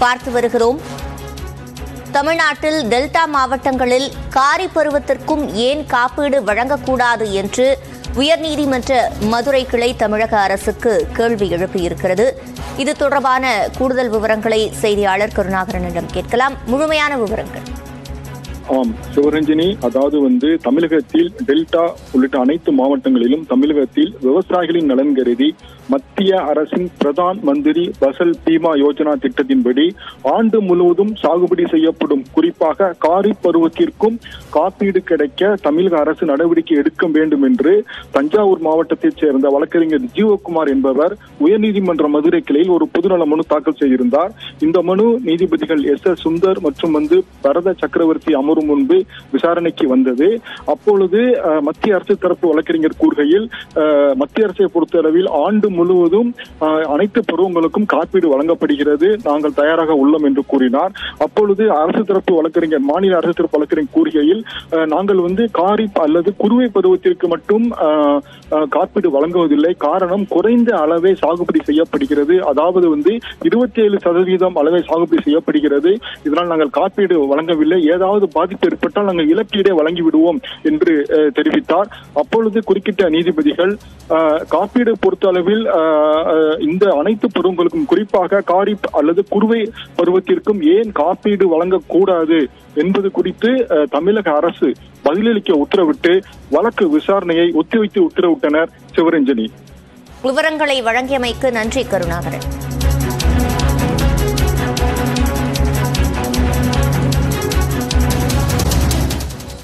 பார்த்து வருகிறோம் தமிழ்நாட்டில் டெல்டா மாவட்டங்களில் காரி பருவத்திற்கும் ஏன் காப்பீடு வழங்கக்கூடாது என்று உயர்நீதிமன்ற மதுரை கிளை தமிழக அரசுக்கு கேள்வி எழுப்பியிருக்கிறது இது தொடர்பான கூடுதல் விவரங்களை செய்தியாளர் கருணாகரனிடம் கேட்கலாம் முழுமையான விவரங்கள் ஆம் சிவரஞ்சனி அதாவது வந்து தமிழகத்தில் டெல்டா உள்ளிட்ட அனைத்து மாவட்டங்களிலும் தமிழகத்தில் விவசாயிகளின் நலன் கருதி மத்திய அரசின் பிரதான் மந்திரி பசல் பீமா யோஜனா திட்டத்தின்படி ஆண்டு முழுவதும் சாகுபடி செய்யப்படும் குறிப்பாக காரி பருவத்திற்கும் காப்பீடு கிடைக்க தமிழக அரசு நடவடிக்கை எடுக்க வேண்டும் என்று தஞ்சாவூர் மாவட்டத்தைச் சேர்ந்த வழக்கறிஞர் ஜீவகுமார் என்பவர் உயர்நீதிமன்ற மதுரை கிளையில் ஒரு பொதுநல மனு தாக்கல் செய்திருந்தார் இந்த மனு நீதிபதிகள் எஸ் எஸ் சுந்தர் மற்றும் வந்து பரத சக்கரவர்த்தி அமரும் முன்பு விசாரணைக்கு வந்தது அப்பொழுது அஹ், மத்திய அரசு தரப்பு வழக்கறிஞர் கூறுகையில் அஹ், மத்திய அரசை பொறுத்தளவில் ஆண்டு முழுவதும் அஹ், அனைத்து பருவங்களுக்கும் காப்பீடு வழங்கப்படுகிறது நாங்கள் தயாராக உள்ளோம் என்று கூறினார் அப்பொழுது அரசு தரப்பு வழக்கறிஞர் மாநில அரசு தரப்பு வழக்கறிஞர் கூறுகையில் அஹ், நாங்கள் வந்து காரிப் அல்லது குறுவை பருவத்திற்கு மட்டும் அஹ், அஹ், காப்பீடு வழங்குவதில்லை காரணம் குறைந்த அளவே சாகுபடி செய்யப்படுகிறது அதாவது வந்து இருபத்தி ஏழு சதவீதம் அளவே சாகுபடி செய்யப்படுகிறது இதனால் நாங்கள் காப்பீடு வழங்கவில்லை ஏதாவது பாதிப்பு ஏற்பட்டால் நாங்கள் இழப்பீடே வழங்கி விடுவோம் என்று அஹ், தெரிவித்தார் அப்பொழுது குறுக்கிட்ட நீதிபதிகள் அஹ், காப்பீடு பொறுத்த அளவில் அஹ், அஹ், இந்த அனைத்து பருவங்களுக்கும் குறிப்பாக காரிப் அல்லது குறுவை பருவத்திற்கும் ஏன் காப்பீடு வழங்கக்கூடாது என்பது குறித்து அஹ், தமிழக அரசு பதிலளிக்க உத்தரவிட்டு வழக்கு விசாரணையை ஒத்திவைத்து உத்தரவிட்டனர் சிவரஞ்சனி விவரங்களை வழங்கியமைக்கு நன்றி கருணாகரன்